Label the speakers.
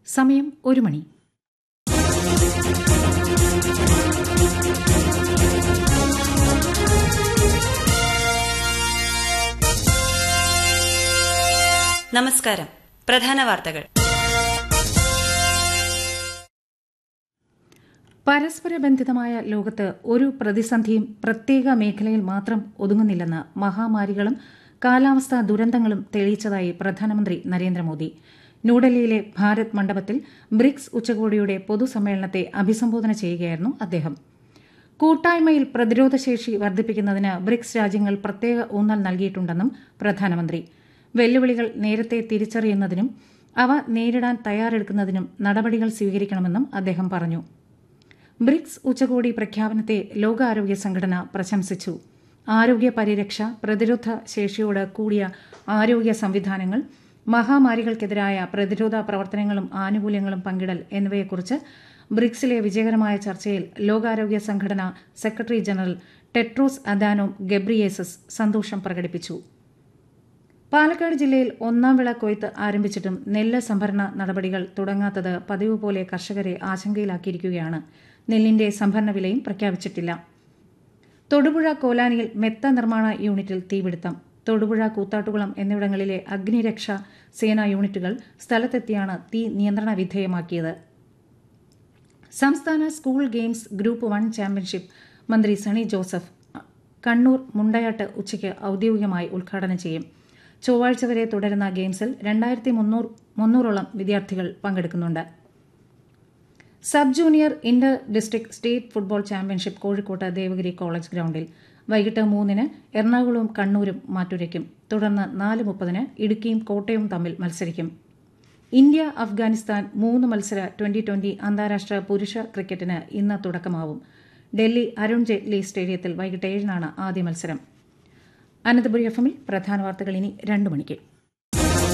Speaker 1: സമയം ഒരു മണി
Speaker 2: നമസ്കാരം പ്രധാന വാർത്തകൾ
Speaker 1: പരസ്പര ബന്ധിതമായ ലോകത്ത് ഒരു പ്രതിസന്ധിയും പ്രത്യേക മേഖലയിൽ മാത്രം ഒതുങ്ങുന്നില്ലെന്ന് മഹാമാരികളും കാലാവസ്ഥാ ദുരന്തങ്ങളും തെളിയിച്ചതായി പ്രധാനമന്ത്രി നരേന്ദ്രമോദി ന്യൂഡൽഹിയിലെ ഭാരത് മണ്ഡപത്തിൽ ബ്രിക്സ് ഉച്ചകോടിയുടെ പൊതുസമ്മേളനത്തെ അഭിസംബോധന ചെയ്യുകയായിരുന്നു അദ്ദേഹം കൂട്ടായ്മയിൽ പ്രതിരോധശേഷി വർദ്ധിപ്പിക്കുന്നതിന് ബ്രിക്സ് രാജ്യങ്ങൾ പ്രത്യേക ഊന്നൽ നൽകിയിട്ടുണ്ടെന്നും പ്രധാനമന്ത്രി വെല്ലുവിളികൾ നേരത്തെ തിരിച്ചറിയുന്നതിനും അവ നേരിടാൻ തയ്യാറെടുക്കുന്നതിനും നടപടികൾ സ്വീകരിക്കണമെന്നും അദ്ദേഹം പറഞ്ഞു ബ്രിക്സ് ഉച്ചകോടി പ്രഖ്യാപനത്തെ ലോകാരോഗ്യ സംഘടന പ്രശംസിച്ചു ആരോഗ്യ പരിരക്ഷ പ്രതിരോധ ശേഷിയോട് കൂടിയ ആരോഗ്യ സംവിധാനങ്ങൾ മഹാമാരികൾക്കെതിരായ പ്രതിരോധ പ്രവർത്തനങ്ങളും ആനുകൂല്യങ്ങളും പങ്കിടൽ എന്നിവയെക്കുറിച്ച് ബ്രിക്സിലെ വിജയകരമായ ചർച്ചയിൽ ലോകാരോഗ്യ സംഘടന secretary general Tedros Adhanom Ghebreyesus സന്തോഷം പ്രകടിപ്പിച്ചു പാലക്കാട് ജില്ലയിൽ ഒന്നാം വിള കൊയ്ത്ത് ആരംഭിച്ചിട്ടും നെല്ല് സംഭരണ നടപടികൾ തുടങ്ങാത്തത് പതിവ് പോലെ കർഷകരെ ആശങ്കയിലാക്കിയിരിക്കുകയാണ് നെല്ലിന്റെ സംഭരണ വിലയും പ്രഖ്യാപിച്ചിട്ടില്ല തൊടുപുഴ കോലാനിയിൽ മെത്ത നിർമ്മാണ യൂണിറ്റിൽ തീപിടുത്തം തൊടുപുഴ കൂത്താട്ടുകുളം എന്നിവിടങ്ങളിലെ അഗ്നിരക്ഷാ സേനാ യൂണിറ്റുകൾ സ്ഥലത്തെത്തിയാണ് തീ നിയന്ത്രണ വിധേയമാക്കിയത് സംസ്ഥാന school games group one championship മന്ത്രി സണി ജോസഫ് കണ്ണൂർ മുണ്ടയാട്ട് ഉച്ചയ്ക്ക് ഔദ്യോഗികമായി ഉദ്ഘാടനം ചെയ്യും ചൊവ്വാഴ്ച വരെ തുടരുന്ന ഗെയിംസിൽ രണ്ടായിരത്തി മുന്നൂറ് മുന്നൂറോളം വിദ്യാർത്ഥികൾ പങ്കെടുക്കുന്നുണ്ട് sub junior inter district state football championship കോഴിക്കോട്ട് ദേവഗിരി കോളേജ് ഗ്രൌണ്ടിൽ വൈകിട്ട് മൂന്നിന് എറണാകുളവും കണ്ണൂരും മാറ്റുരയ്ക്കും തുടർന്ന് നാല് മുപ്പതിന് ഇടുക്കിയും കോട്ടയവും തമ്മിൽ മത്സരിക്കും ഇന്ത്യ അഫ്ഗാനിസ്ഥാൻ മൂന്ന് മത്സര ട്വന്റി ട്വന്റി അന്താരാഷ്ട്ര പുരുഷ ക്രിക്കറ്റിന് ഇന്ന് തുടക്കമാവും ഡൽഹി അരുൺ ജെയ്റ്റ്ലി സ്റ്റേഡിയത്തിൽ വൈകിട്ട് ഏഴിനാണ് ആദ്യ മത്സരം അനന്തപുരി എഫ് എമ്മിൽ പ്രധാന വാർത്തകൾ ഇനി രണ്ടു മണിക്ക്